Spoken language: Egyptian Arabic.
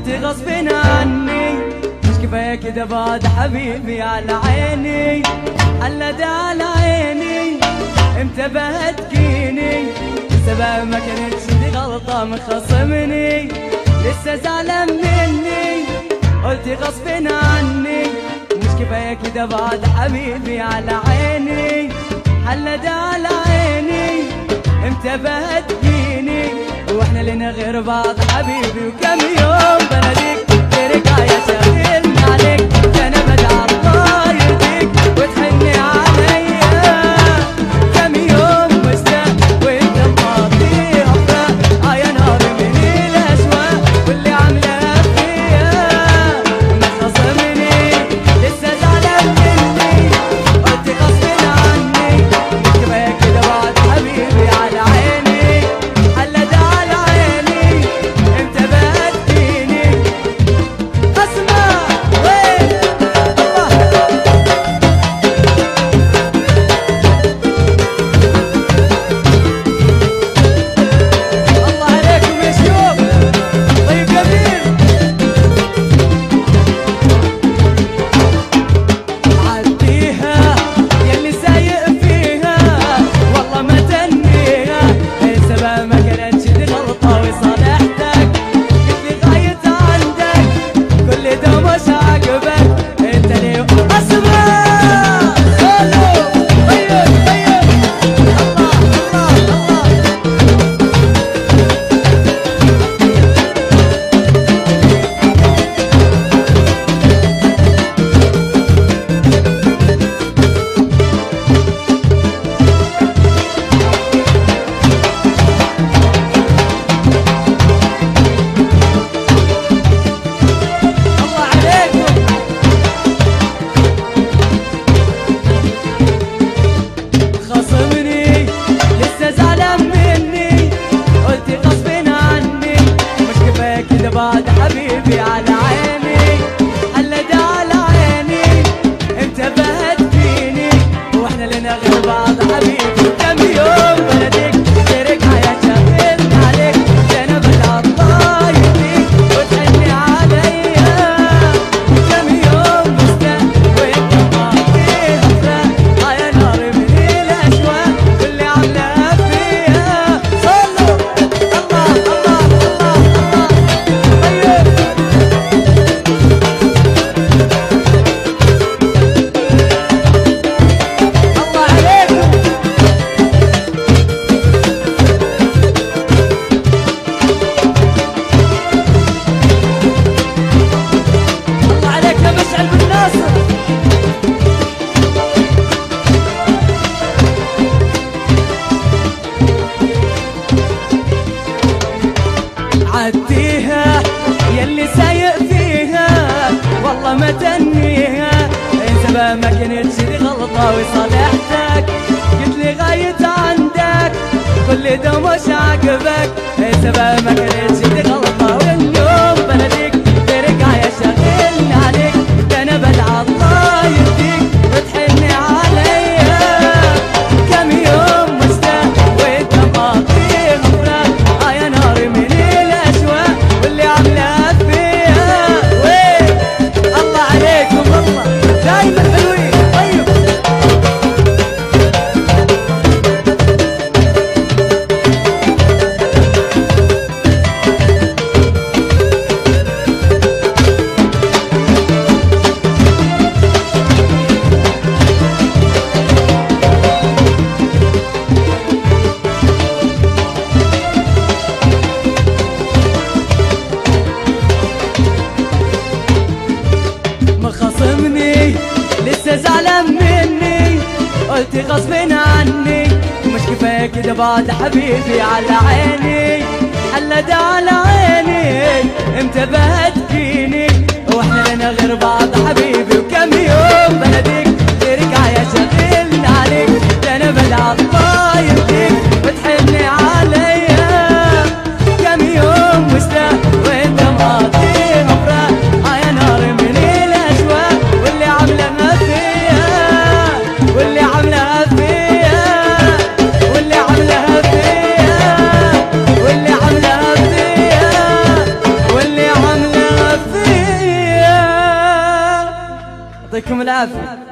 قلت غصب عني مش كفايه كده بعد حبيبي على عيني حلد على عيني امتى بقى تجيني لسه بقى ما كانتش دي غلطه من خصمني لسه زعلان مني قلت غصب عني مش كفايه كده بعد حبيبي على عيني حلد على عيني امتى بقى تجيني واحنا لنا غير بعض حبيبي وكم يوم بناديك ترجع يا شاغلني عليك ده انا بدع الله يرضيك وتحني عليا كم يوم مشتاق وانت مقضي افراق اه يا نار من الاشواق واللي عاملها فيا ما خصمني لسه زعلان مني قلت غصب عني مش كفايه كده بعد حبيبي على عيني حلد على عيني امتى بقى تجيني اسمع وين الله الله عليكم يا شيوخ طيب جميل عديها يلي سايق فيها والله ما تنيها السبب ما كانتش دي غلطة وصالحتك قلت لي غايت عندك كل ده مش عاجبك انت ليه اسمع خلو طيب طيب الله الله الله الله عليكم خصمني لسه زعلان مني قلت غصب عني مش كفايه كده بعد حبيبي على عيني حلد على عيني انت بقى تفيني واحنا لنا غير بعض حبيبي كم يوم بلدك ترجع يا شاغلني عليك ده انا بدع الله يهديك وتحني عليا كم يوم مشتاق وانت مقضي افراق اه يا نار من الاشواق واللي عاملها فيها صلوا الله الله الله الله طيب الله عليكم الله عليك يا مشعل بن ناصر عديها يلي سايق فيها والله ما تنيها انت بقى ما كانتش دي غلطة وصالحتك قلت لي غايت عندك كل ده مش عاجبك انت بقى ما كانتش دي غلطة واليوم بناديك ترجع يا شاغلني عليك ده انا بدع الله يهديك وتحني عليا كم يوم مشتاق وانت مقضي غفران اه يا نار من الاشواق واللي عاملها فيها وين الله عليكم الله دايما حلوين طيب مخاصمني لسه زعلان مني قلت غصب عني مش كفايه كده بعد حبيبي على عيني حلد على عيني امتى بقى تجيني واحنا لنا غير بعض حبيبي وكم يوم بناديك ترجع يا شاغلني عليك ده انا بدع الله يرضيك وتحني عليا كم يوم مشتاق وانت مقضي غفران اه يا نار من الاشواق واللي عاملها فيا واللي عاملها فيا واللي عاملها فيا واللي عاملها فيا واللي عاملها يعطيكم العافيه